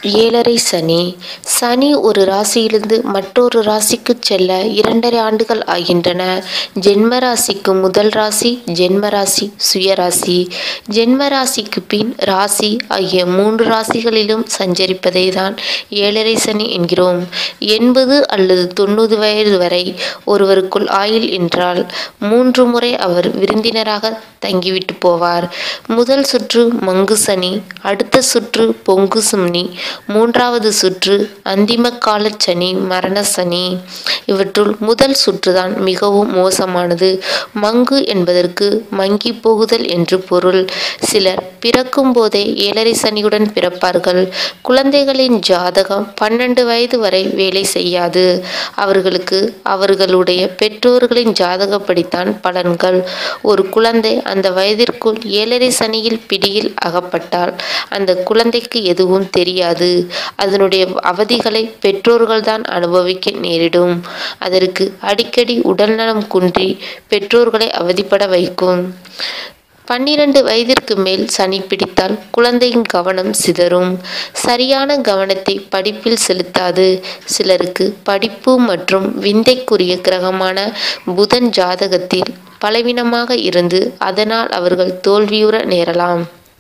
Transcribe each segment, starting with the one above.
ஏழரை சனி சனி ஒரு ராசியிலிருந்து மற்றொரு ராசிக்கு செல்ல இரண்டரை ஆண்டுகள் ஆகின்றன ஜென்ம ராசிக்கு முதல் ராசி ஜென்ம ராசி சுயராசி ஜென்ம ராசிக்கு பின் ராசி ஆகிய மூன்று ராசிகளிலும் சஞ்சரிப்பதை தான் ஏழரை சனி என்கிறோம் எண்பது அல்லது தொண்ணூறு வயது வரை ஒருவருக்குள் ஆயுள் என்றால் மூன்று முறை அவர் விருந்தினராக தங்கிவிட்டு போவார் முதல் சுற்று மங்கு சனி அடுத்த சுற்று பொங்கு சனி மூன்றாவது சுற்று அந்திம கால சனி மரண சனி இவற்றுள் முதல் சுற்றுதான் மிகவும் மோசமானது மங்கு என்பதற்கு மங்கி போகுதல் என்று பொருள் சிலர் பிறக்கும் போதே ஏழரை சனியுடன் பிறப்பார்கள் குழந்தைகளின் ஜாதகம் பன்னெண்டு வயது வரை வேலை செய்யாது அவர்களுக்கு அவர்களுடைய பெற்றோர்களின் ஜாதகப்படித்தான் பலன்கள் ஒரு குழந்தை அந்த வயதிற்குள் ஏழரை சனியில் பிடியில் அகப்பட்டால் அந்த குழந்தைக்கு எதுவும் தெரியாது அதனுடைய அவதிகளை பெற்றோர்கள்தான் அனுபவிக்க நேரிடும் அதற்கு அடிக்கடி உடல்நலம் குன்றி பெற்றோர்களை அவதிப்பட வைக்கும் பன்னிரண்டு வயதிற்கு மேல் சனி பிடித்தால் குழந்தையின் கவனம் சிதறும் சரியான கவனத்தை படிப்பில் செலுத்தாது சிலருக்கு படிப்பு மற்றும் விந்தைக்குரிய கிரகமான புதன் ஜாதகத்தில் பலவீனமாக இருந்து அதனால் அவர்கள் தோல்வியுற நேரலாம்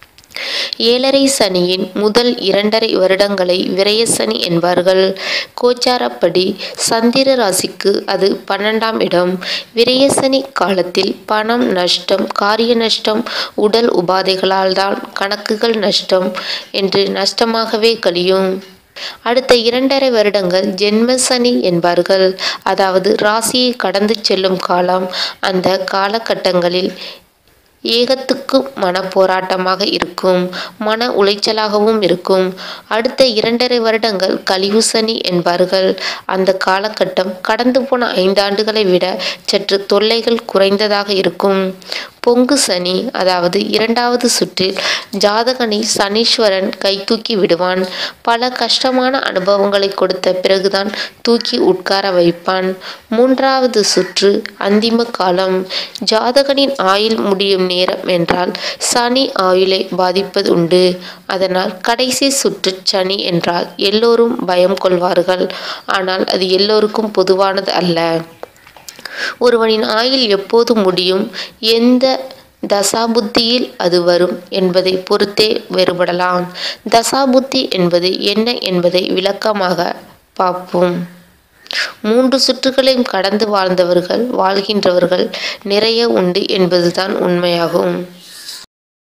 ஏழரை சனியின் முதல் இரண்டரை வருடங்களை விரய சனி என்பார்கள் கோச்சாரப்படி சந்திர ராசிக்கு அது பன்னெண்டாம் இடம் விரய சனி காலத்தில் பணம் நஷ்டம் காரிய நஷ்டம் உடல் உபாதைகளால் தான் கணக்குகள் நஷ்டம் என்று நஷ்டமாகவே கழியும் அடுத்த இரண்டரை வருடங்கள் ஜென்ம சனி என்பார்கள் அதாவது ராசியை கடந்து செல்லும் காலம் அந்த காலகட்டங்களில் ஏகத்துக்கு மன போராட்டமாக இருக்கும் மன உளைச்சலாகவும் இருக்கும் அடுத்த இரண்டரை வருடங்கள் கழிவு சனி என்பார்கள் அந்த காலகட்டம் கடந்து போன ஐந்தாண்டுகளை விட சற்று தொல்லைகள் குறைந்ததாக இருக்கும் பொங்கு சனி அதாவது இரண்டாவது சுற்றில் ஜாதகனை சனீஸ்வரன் கை தூக்கி விடுவான் பல கஷ்டமான அனுபவங்களை கொடுத்த பிறகுதான் தூக்கி உட்கார வைப்பான் மூன்றாவது சுற்று அந்திம காலம் ஜாதகனின் ஆயுள் முடியும் நேரம் என்றால் சனி ஆயுளை பாதிப்பது உண்டு அதனால் கடைசி சுற்று சனி என்றால் எல்லோரும் பயம் கொள்வார்கள் ஆனால் அது எல்லோருக்கும் பொதுவானது அல்ல ஒருவனின் ஆயுள் எப்போது முடியும் எந்த தசாபுத்தியில் அது வரும் என்பதை பொறுத்தே வேறுபடலாம் தசாபுத்தி என்பது என்ன என்பதை விளக்கமாக பார்ப்போம் மூன்று சுற்றுகளையும் கடந்து வாழ்ந்தவர்கள் வாழ்கின்றவர்கள் நிறைய உண்டு என்பதுதான் உண்மையாகும்